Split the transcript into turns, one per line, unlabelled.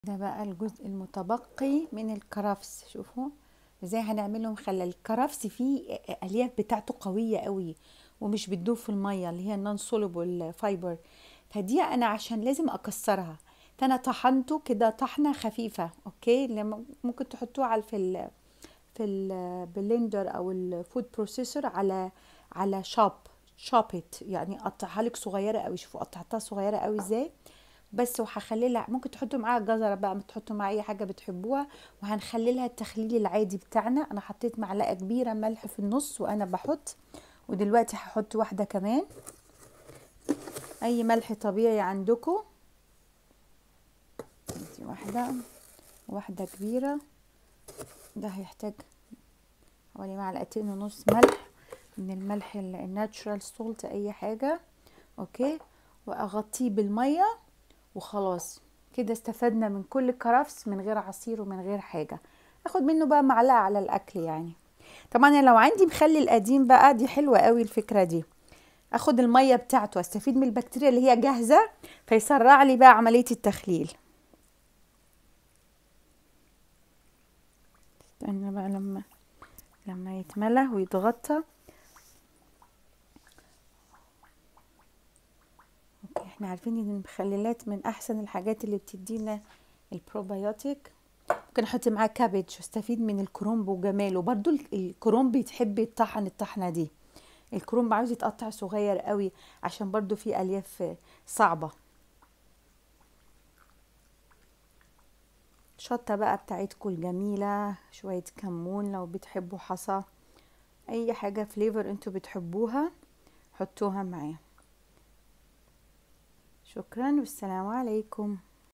ده بقى الجزء المتبقي من الكرفس شوفوا ازاي هنعمله مخلل الكرفس فيه الالياف بتاعته قويه قوي ومش بتدوب في الميه اللي هي النون سولوبل فايبر فدي انا عشان لازم اكسرها فانا طحنته كده طحنه خفيفه اوكي لما ممكن تحطوه على في ال في البلندر او الفود بروسيسور على على شوب شوبت يعني قطعها لك صغيره قوي شوفوا قطعتها صغيره قوي ازاي بس وهخللها ممكن تحطوا معاها جزره بقى تحطوا معاها اي حاجه بتحبوها وهنخللها التخليل العادي بتاعنا انا حطيت معلقه كبيره ملح في النص وانا بحط ودلوقتي هحط واحده كمان اي ملح طبيعي عندكم دي واحده واحده كبيره ده هيحتاج حوالي معلقتين ونص ملح من الملح الناتشرال سولت اي حاجه اوكي واغطيه بالميه وخلاص كده استفدنا من كل كرفس من غير عصير ومن غير حاجه اخد منه بقى معلقه على الاكل يعني طبعا انا لو عندي مخلل قديم بقى دي حلوه قوي الفكره دي اخد الميه بتاعته استفيد من البكتيريا اللي هي جاهزه فيسرع لي بقى عمليه التخليل استنى بقى لما لما يتملى ويتغطى اوكي احنا عارفين ان المخللات من احسن الحاجات اللي بتدينا البروبيوتيك ممكن احط معاه كابج واستفيد من الكرومب وجماله برضو الكرومب يتحب يطحن الطحنه دي الكرومب عاوز يتقطع صغير قوي عشان برضو فيه الياف صعبه شطة بقى بتاعتكم الجميلة شوية كمون لو بتحبوا حصى اي حاجة فليفر انتوا بتحبوها حطوها معاه شكرا والسلام عليكم